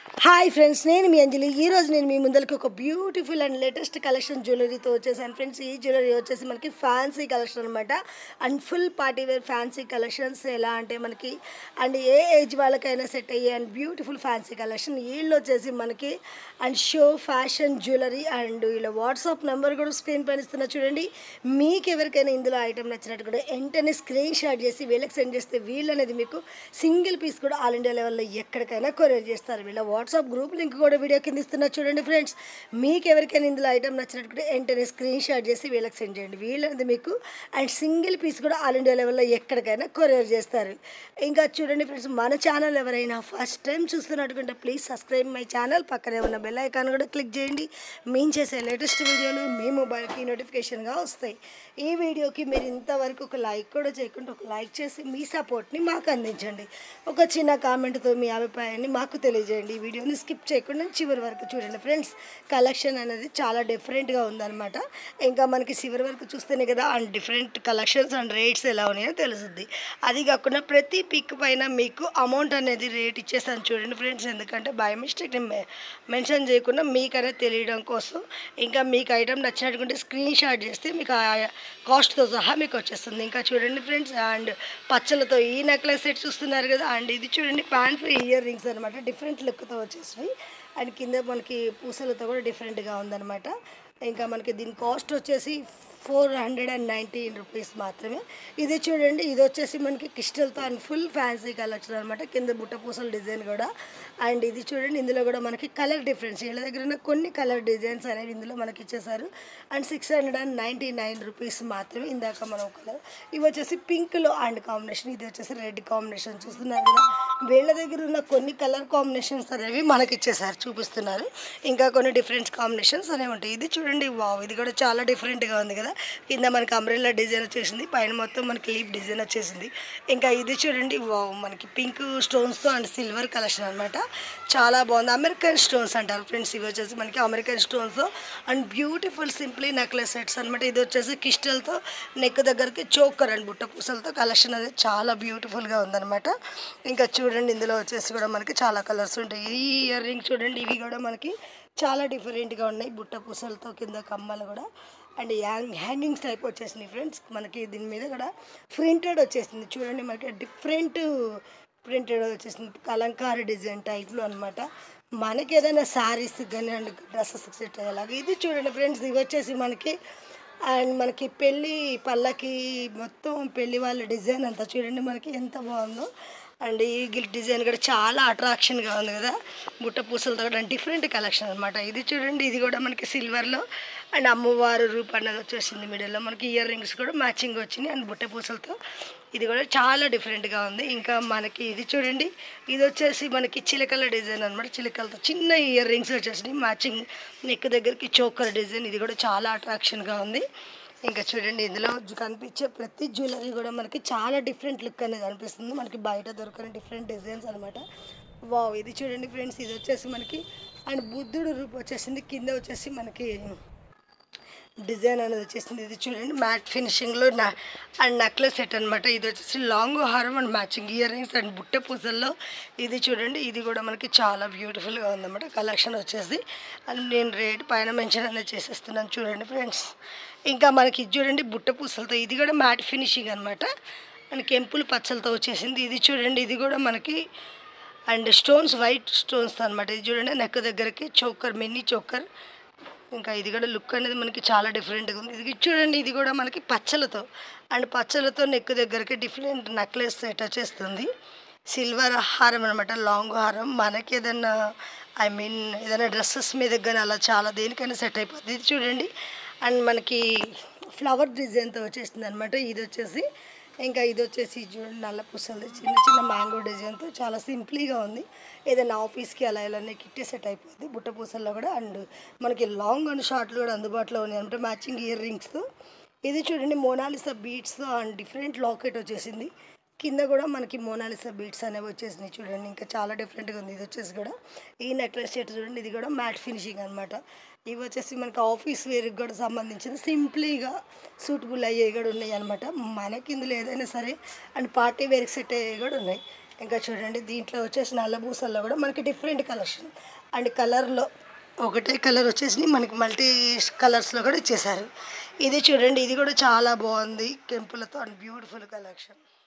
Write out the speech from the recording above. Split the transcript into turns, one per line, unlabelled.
hi friends నేను మీ అంజలి ఈ రోజు నేను మీ ముందరికి ఒక బ్యూటిఫుల్ అండ్ లేటెస్ట్ కలెక్షన్ జ్యువెలరీతో వచ్చేసాను ఫ్రెండ్స్ ఈ జ్యువెలరీ వచ్చేసి మనకి ఫ్యాన్సీ కలెక్షన్ అనమాట and full party wear fancy collections ఎలా అంటే మనకి అండ్ ఏ ఏజ్ వాళ్ళకైనా సెట్ అయ్యే అండ్ బ్యూటిఫుల్ ఫ్యాన్సీ కలెక్షన్ వీళ్ళు వచ్చేసి మనకి and show fashion jewellery and వీళ్ళ వాట్సాప్ నెంబర్ కూడా స్క్రీన్ పైన ఇస్తున్నా చూడండి మీకు ఎవరికైనా ఇందులో ఐటమ్ నచ్చినట్టు కూడా వెంటనే స్క్రీన్ షాట్ చేసి వీళ్ళకి సెండ్ చేస్తే వీళ్ళు అనేది మీకు సింగిల్ పీస్ కూడా ఆల్ ఇండియా లెవెల్లో ఎక్కడికైనా కొరియర్ చేస్తారు వీళ్ళ వాట్సాప్ గ్రూప్ లింక్ కూడా వీడియో కింద ఇస్తున్నా చూడండి ఫ్రెండ్స్ మీకు ఎవరికైనా ఇందులో ఐటమ్ నచ్చినట్టు కూడా వెంటనే స్క్రీన్ షాట్ చేసి వీళ్ళకి సెండ్ చేయండి వీళ్ళది మీకు అండ్ సింగిల్ పీస్ కూడా ఆల్ ఇండియా లెవెల్లో ఎక్కడికైనా కొరియర్ చేస్తారు ఇంకా చూడండి ఫ్రెండ్స్ మన ఛానల్ ఎవరైనా ఫస్ట్ టైం చూస్తున్నట్టుకుంటే ప్లీజ్ సబ్స్క్రైబ్ మై ఛానల్ పక్కనే ఉన్న బెల్ ఐకాన్ కూడా క్లిక్ చేయండి మేము చేసే లేటెస్ట్ వీడియోలు మీ మొబైల్కి నోటిఫికేషన్గా వస్తాయి ఈ వీడియోకి మీరు ఇంతవరకు ఒక లైక్ కూడా చేయకుండా ఒక లైక్ చేసి మీ సపోర్ట్ని మాకు అందించండి ఒక చిన్న కామెంట్తో మీ అభిప్రాయాన్ని మాకు తెలియజేయండి ఈ వీడియోని స్కిప్ చేయకుండా చివరి వరకు చూడండి ఫ్రెండ్స్ కలెక్షన్ అనేది చాలా డిఫరెంట్గా ఉందన్నమాట ఇంకా మనకి చివరి వరకు చూస్తేనే కదా and different collections and rates ఎలా ఉన్నాయో తెలుస్తుంది అది కాకుండా ప్రతి పిక్ పైన మీకు అమౌంట్ అనేది రేట్ ఇచ్చేస్తాను చూడండి ఫ్రెండ్స్ ఎందుకంటే బై మిస్టేక్ మెన్షన్ చేయకుండా మీకనే తెలియడం కోసం ఇంకా మీకు ఐటమ్ నచ్చినట్టుకుంటే స్క్రీన్ షాట్ చేస్తే మీకు ఆ కాస్ట్తో సహా మీకు వచ్చేస్తుంది ఇంకా చూడండి ఫ్రెండ్స్ అండ్ పచ్చలతో ఈ నెక్లెస్ సెట్ చూస్తున్నారు కదా అండ్ ఇది చూడండి ప్యాంట్ ఇయర్ రింగ్స్ అనమాట డిఫరెంట్ లుక్తో వచ్చేసినాయి అండ్ కింద మనకి పూసలతో కూడా డిఫరెంట్గా ఉందన్నమాట ఇంకా మనకి దీని కాస్ట్ వచ్చేసి four hundred and nineteen rupees మాత్రమే ఇది చూడండి ఇది వచ్చేసి మనకి క్రిస్టల్తో అండ్ ఫుల్ ఫ్యాన్సీ కలెక్షన్ అనమాట కింద బుట్ట పూసల డిజైన్ కూడా అండ్ ఇది చూడండి ఇందులో కూడా మనకి కలర్ డిఫరెన్స్ వీళ్ళ దగ్గర ఉన్న కొన్ని కలర్ డిజైన్స్ అనేవి ఇందులో మనకి ఇచ్చేసారు and six hundred and ninety nine rupees మాత్రమే ఇందాక మనం కలర్ ఇవి వచ్చేసి పింక్లో అండ్ కాంబినేషన్ ఇది వచ్చేసి రెడ్ కాంబినేషన్ చూస్తున్నారు కదా వీళ్ళ దగ్గర ఉన్న కొన్ని కలర్ కాంబినేషన్స్ అనేవి మనకి ఇచ్చేసారు చూపిస్తున్నారు ఇంకా కొన్ని డిఫరెంట్ కాంబినేషన్స్ అనేవి ఉంటాయి ఇది చూడండి వావ్ ఇది కూడా చాలా డిఫరెంట్గా ఉంది కదా కింద మనకి అంబ్రెల్లా డిజైన్ వచ్చేసింది పైన మొత్తం మనకి లీప్ డిజైన్ వచ్చేసింది ఇంకా ఇది చూడండి వావ్ మనకి పింక్ స్టోన్స్తో అండ్ సిల్వర్ కలెక్షన్ అనమాట చాలా బాగుంది అమెరికన్ స్టోన్స్ అంటారు ఫ్రెండ్స్ ఇవి వచ్చేసి మనకి American stones and beautiful simply necklace sets అనమాట ఇది వచ్చేసి క్రిస్టల్తో నెక్ దగ్గరికి చోకర్ అండ్ బుట్ట పూసలతో కలెక్షన్ అనేది చాలా బ్యూటిఫుల్గా ఉందన్నమాట ఇంకా చూడండి ఇందులో వచ్చేసి కూడా మనకి చాలా కలర్స్ ఉంటాయి ఈ ఇయర్ రింగ్ చూడండి ఇవి కూడా మనకి చాలా డిఫరెంట్గా ఉన్నాయి బుట్ట పూసలతో కింద కమ్మలు కూడా అండ్ హ్యాంగ్ హ్యాంగింగ్స్ టైప్ వచ్చేసింది ఫ్రెండ్స్ మనకి దీని మీద కూడా ప్రింటెడ్ వచ్చేసింది చూడండి మనకి డిఫరెంట్ ప్రింటెడ్ వచ్చేసింది కలంకారీ డిజైన్ టైప్లో అనమాట మనకి ఏదైనా శారీస్ కానీ అండ్ డ్రెస్సెస్ సెట్ అయ్యేలాగా ఇది చూడండి ఫ్రెండ్స్ ఇది వచ్చేసి మనకి అండ్ మనకి పెళ్ళి పళ్ళకి మొత్తం పెళ్ళి వాళ్ళ డిజైన్ అంతా చూడండి మనకి ఎంత బాగుందో అండ్ ఈ గిల్ డిజైన్ కూడా చాలా అట్రాక్షన్గా ఉంది కదా బుట్ట పూసలతో కూడా డిఫరెంట్ కలెక్షన్ అనమాట ఇది చూడండి ఇది కూడా మనకి సిల్వర్లో అండ్ అమ్మవారు రూప్ అన్నది వచ్చేసింది మిడిల్లో మనకి ఇయర్ రింగ్స్ కూడా మ్యాచింగ్ వచ్చినాయి అండ్ బుట్ట పూసలతో ఇది కూడా చాలా డిఫరెంట్గా ఉంది ఇంకా మనకి ఇది చూడండి ఇది వచ్చేసి మనకి చిలకల డిజైన్ అనమాట చిలకలతో చిన్న ఇయర్ రింగ్స్ వచ్చేసినాయి మ్యాచింగ్ నెక్ దగ్గరికి చోకర్ డిజైన్ ఇది కూడా చాలా అట్రాక్షన్గా ఉంది ఇంకా చూడండి ఇందులో కనిపించే ప్రతి జ్యువెలరీ కూడా మనకి చాలా డిఫరెంట్ లుక్ అనేది అనిపిస్తుంది మనకి బయట దొరకని డిఫరెంట్ డిజైన్స్ అనమాట వావ్ ఇది చూడండి ఫ్రెండ్స్ ఇది వచ్చేసి మనకి అండ్ బుద్ధుడు రూపు వచ్చేసింది కింద వచ్చేసి మనకి డిజైన్ అనేది వచ్చేసింది ఇది చూడండి మ్యాట్ ఫినిషింగ్లో నా అండ్ నెక్లెస్ సెట్ అనమాట ఇది వచ్చేసి లాంగ్ హారం and matching ear rings and బుట్ట పూసల్లో ఇది చూడండి ఇది కూడా మనకి చాలా బ్యూటిఫుల్గా ఉందన్నమాట కలెక్షన్ వచ్చేసి అండ్ నేను రేట్ పైన మెన్షన్ అనేది చేసేస్తున్నాను చూడండి ఫ్రెండ్స్ ఇంకా మనకి ఇది చూడండి బుట్ట పూసలతో ఇది కూడా మ్యాట్ ఫినిషింగ్ అనమాట అండ్ కెంపులు పచ్చలతో వచ్చేసింది ఇది చూడండి ఇది కూడా మనకి అండ్ స్టోన్స్ వైట్ స్టోన్స్ అనమాట ఇది చూడండి నెక్ దగ్గరికి చోకర్ మినీ చోకర్ ఇంకా ఇది కూడా లుక్ అనేది మనకి చాలా డిఫరెంట్గా ఉంది ఇది చూడండి ఇది కూడా మనకి పచ్చలతో అండ్ పచ్చలతో నెక్ దగ్గరికి డిఫరెంట్ నెక్లెస్ సెట్ వచ్చేస్తుంది సిల్వర్ హారం అనమాట లాంగ్ హారం మనకి ఏదైనా ఐ మీన్ ఏదైనా డ్రెస్సెస్ మీద కానీ అలా చాలా దేనికైనా సెట్ అయిపోతుంది ఇది చూడండి అండ్ మనకి ఫ్లవర్ డిజైన్తో వచ్చేసింది అనమాట ఇది వచ్చేసి ఇంకా ఇది వచ్చేసి చూడండి నల్ల పూసలు చిన్న చిన్న మ్యాంగో డిజైన్తో చాలా సింప్లీగా ఉంది ఏదైనా ఆఫీస్కి అలా ఇలా కిట్టే సెట్ అయిపోద్ది బుట్ట పూసల్లో కూడా అండ్ మనకి లాంగ్ అండ్ షార్ట్లు కూడా అందుబాటులో ఉన్నాయి అంటే మ్యాచింగ్ ఇయర్ రింగ్స్తో ఇది చూడండి మోనాలిసా బీట్స్తో అండ్ డిఫరెంట్ లాకెట్ వచ్చేసింది కింద కూడా మనకి మోనాలిసా బీట్స్ అనేవి వచ్చేసినాయి చూడండి ఇంకా చాలా డిఫరెంట్గా ఉంది ఇది వచ్చేసి కూడా ఈ నెక్లెస్ సెట్ చూడండి ఇది కూడా మ్యాట్ ఫినిషింగ్ అనమాట ఇవి వచ్చేసి మనకి ఆఫీస్ వేర్కి కూడా సంబంధించిన సింప్లీగా సూటబుల్ అయ్యేవి కూడా ఉన్నాయి అనమాట మనకి ఇందులో ఏదైనా సరే అండ్ పార్టీ వేర్కి సెట్ అయ్యేవి కూడా ఉన్నాయి ఇంకా చూడండి దీంట్లో వచ్చేసి నల్లబూసల్లో కూడా మనకి డిఫరెంట్ కలెక్షన్ అండ్ కలర్లో ఒకటే కలర్ వచ్చేసి మనకి మల్టీ కలర్స్లో కూడా ఇచ్చేసారు ఇది చూడండి ఇది కూడా చాలా బాగుంది కెంపులతో అండ్ బ్యూటిఫుల్ కలెక్షన్